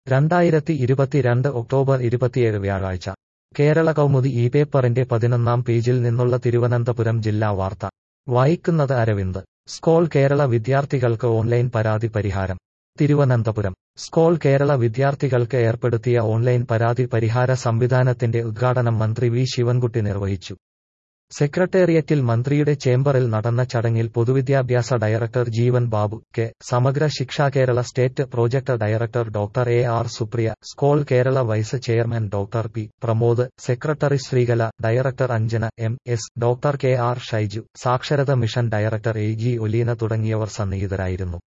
രണ്ടായിരത്തി ഇരുപത്തിരണ്ട് ഒക്ടോബർ ഇരുപത്തിയേഴ് വ്യാഴാഴ്ച കേരള കൗമുദി ഈ പേപ്പറിന്റെ പതിനൊന്നാം പേജിൽ നിന്നുള്ള തിരുവനന്തപുരം ജില്ലാ വാർത്ത വായിക്കുന്നത് അരവിന്ദ് സ്കോൾ കേരള വിദ്യാർത്ഥികൾക്ക് ഓൺലൈൻ പരാതി പരിഹാരം തിരുവനന്തപുരം സ്കോൾ കേരള വിദ്യാർത്ഥികൾക്ക് ഏർപ്പെടുത്തിയ ഓൺലൈൻ പരാതി പരിഹാര സംവിധാനത്തിന്റെ ഉദ്ഘാടനം മന്ത്രി വി ശിവൻകുട്ടി നിർവഹിച്ചു സെക്രട്ടേറിയറ്റിൽ മന്ത്രിയുടെ ചേംബറിൽ നടന്ന ചടങ്ങിൽ പൊതുവിദ്യാഭ്യാസ director Jeevan Babu K Samagra Shiksha Kerala state project director doctor A R Supriya Scole Kerala vice chairman doctor P Pramod secretary Sreekala director Anjana M S doctor K R Shaiju Saksharatha mission director A G Oleena തുടങ്ങിയവർ സന്നിഹിതരായിരുന്നു